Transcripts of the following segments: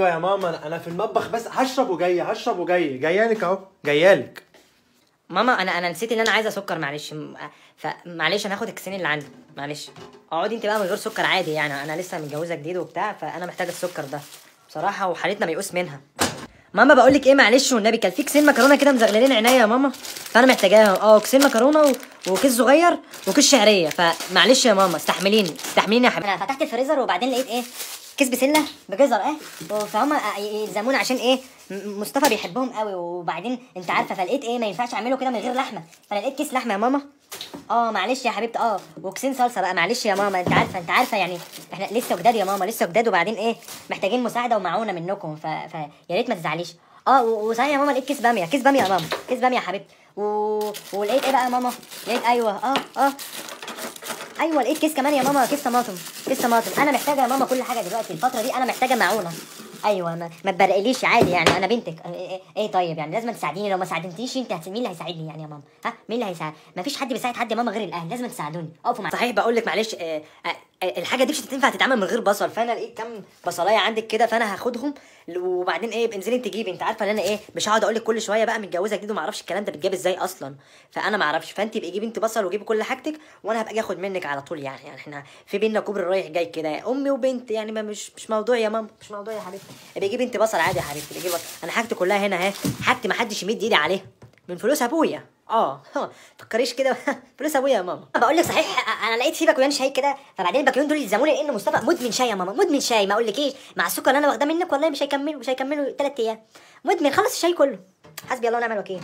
ايوه يا ماما انا في المطبخ بس هشرب وجاي هشرب وجاي جايالك اهو جايالك ماما انا انا نسيت ان انا عايزه سكر معلش م- فمعلش انا هاخد الكيسين اللي عندي معلش اقعدي انت بقى من غير سكر عادي يعني انا لسه متجوزه جديد وبتاع فانا محتاجه السكر ده بصراحه وحالتنا ميؤوس منها ماما بقول لك ايه معلش والنبي كان في كيسين مكرونه كده مزغللين عينيا يا ماما فانا محتاجاهم اه كيسين مكرونه و... وكيس صغير وكيس شعريه فمعلش يا ماما استحمليني استحمليني يا حبيبتي انا فتحت الفريزر وبعدين لقيت ايه كيس بسله بجزر ايه فهم يلزموني عشان ايه م- مصطفى بيحبهم قوي وبعدين انت عارفه فلقيت ايه ما ينفعش اعمله كده من غير لحمه فلقيت كيس لحمه يا ماما اه معلش يا حبيبتي اه وكيسين صلصه بقى معلش يا ماما انت عارفه انت عارفه يعني احنا لسه جداد يا ماما لسه جداد وبعدين ايه محتاجين مساعده ومعونه منكم ف... ف... يا ريت ما تزعليش اه و- وصحيح يا ماما لقيت كيس باميه كيس باميه يا ماما كيس باميه يا حبيبتي و... ولقيت ايه بقى يا ماما لقيت ايوه اه اه ايوه لقيت كيس كمان يا ماما كيس طماطم كيس طماطم انا محتاجه يا ماما كل حاجه دلوقتي الفتره دي انا محتاجه معونه ايوه ما, ما تبرقليش عادي يعني انا بنتك ايه, إيه, ايه طيب يعني لازم تساعديني لو ما ساعدتنيش انت هت- مين اللي هيساعدني يعني يا ماما ها مين اللي هيساعد ما فيش حد بيساعد حد يا ماما غير الاهل لازم تساعدوني اقفوا معايا صحيح بقول لك معلش آه آه آه، الحاجه دي مش هتنفع تتعمل من غير بصل فانا لقيت كام بصلايه عندك كده فانا هاخدهم ل- وبعدين ايه انزلي انت جيبي انت عارفه ان انا ايه مش هقعد اقول لك كل شويه بقى متجوزه جديد وما اعرفش الكلام ده بيتجاب ازاي اصلا فانا ما اعرفش فانت ابقي جيبي انت بصل وجيبي كل حاجتك وانا هبقى اجي اخد منك على طول يعني يعني احنا في بينا كوبري رايح جاي كده امي وبنت يعني ما مش مش موضوع يا ماما مش موضوع يا حبيبتي ابقي جيبي انت بصل عادي يا حبيبتي ابقي جيبي بصل. انا حاجتي كلها هنا اهي حاجتي ما حدش يمد ايدي عليها من فلوس ابويا اه فكريش كده فلوس ابويا يا ماما بقول لك صحيح انا لقيت في باكوين شاي كده فبعدين الباكوين دول يلزموني لان مصطفى مدمن شاي يا ماما مدمن شاي ما اقولكيش مع السكر اللي انا واخداه منك والله مش هيكملوا مش هيكملوا ثلاث ايام مدمن خلص الشاي كله حسبي الله ونعم الوكيل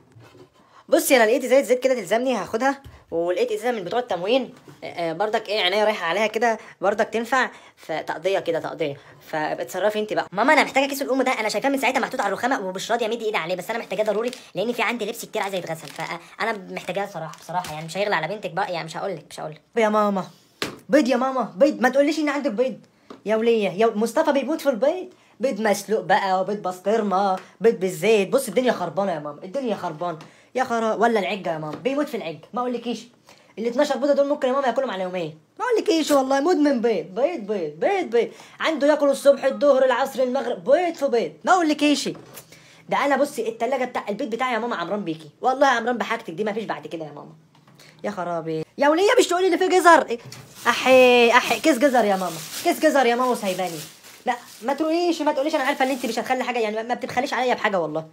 بصي انا لقيت ازازه زيت كده تلزمني هاخدها ولقيت ازازه من بتوع التموين آه، آه، برضك ايه عينيا رايحه عليها كده برضك تنفع فتقضيه كده تقضيه فاتصرفي انت بقى ماما انا محتاجه كيس الام ده انا شايفاه من ساعتها محطوط على الرخامه ومش راضيه امد ايدي عليه بس انا محتاجاه ضروري لان في عندي لبس كتير عايزه يتغسل فانا محتاجاه صراحه بصراحه يعني مش هيغلى على بنتك بقى يعني مش هقول لك مش هقول لك يا ماما بيض يا ماما بيض ما تقوليش ان عندك بيض يا وليه يا مصطفى بيموت في البيض بيض مسلوق بقى وبيض بسطرمه بيض بالزيت بص الدنيا خربانه يا ماما الدنيا خربانه يا خرا ولا العجه يا ماما بيموت في العجه ما اقولكيش ال 12 بيضه دول ممكن يا ماما ياكلهم على يومين ما اقولكيش والله مدمن بيض بيض بيض بيض بيض عنده ياكل الصبح الظهر العصر المغرب بيض في بيض ما اقولكيش ده انا بصي التلاجة بتاع البيت بتاعي يا ماما عمران بيكي والله يا عمران بحاجتك دي ما فيش بعد كده يا ماما يا خرابي يا وليه مش تقولي اللي فيه جزر احي احي كيس جزر يا ماما كيس جزر يا ماما وسايباني لا ما تقوليش ما تقوليش انا عارفه ان انت مش هتخلي حاجه يعني ما بتبخليش عليا بحاجه والله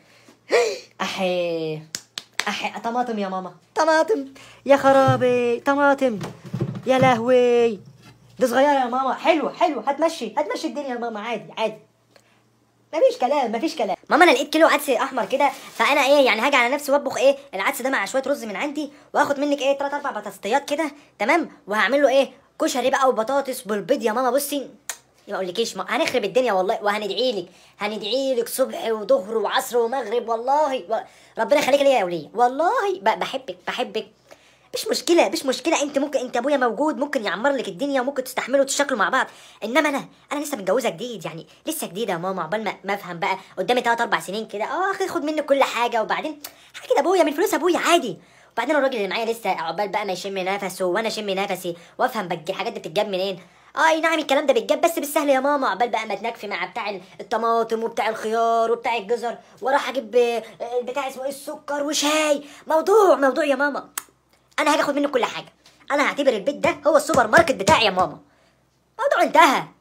احي احي طماطم يا ماما طماطم يا خرابي طماطم يا لهوي دي صغيره يا ماما حلوه حلوه هتمشي هتمشي الدنيا يا ماما عادي عادي مفيش كلام مفيش كلام ماما انا لقيت كيلو عدس احمر كده فانا ايه يعني هاجي على نفسي واطبخ ايه العدس ده مع شويه رز من عندي واخد منك ايه تلات اربع بطاطسيات كده تمام وهعمل له ايه كشري بقى وبطاطس بالبيض يا ماما بصي ما اقولكيش ما هنخرب الدنيا والله وهندعي لك هندعي لك صبح وظهر وعصر ومغرب والله و... ربنا يخليك ليا يا وليه والله ب... بحبك بحبك مش مشكله مش مشكله انت ممكن انت ابويا موجود ممكن يعمر لك الدنيا وممكن تستحملوا وتشكلوا مع بعض انما انا انا لسه متجوزه جديد يعني لسه جديده يا ماما عقبال ما ما افهم بقى قدامي ثلاث اربع سنين كده اه اخد منك كل حاجه وبعدين حاجه كده ابويا من فلوس ابويا عادي وبعدين الراجل اللي معايا لسه عقبال بقى ما يشم نفسه وانا اشم نفسي وافهم بقى الحاجات دي بتتجاب منين اه اي نعم الكلام ده بيتجاب بس بالسهل يا ماما عقبال بقى ما تنكفي مع بتاع الطماطم وبتاع الخيار وبتاع الجزر واروح اجيب آه، بتاع اسمه ايه السكر وشاي موضوع موضوع يا ماما انا هاجي اخد منك كل حاجه انا هعتبر البيت ده هو السوبر ماركت بتاعي يا ماما الموضوع انتهى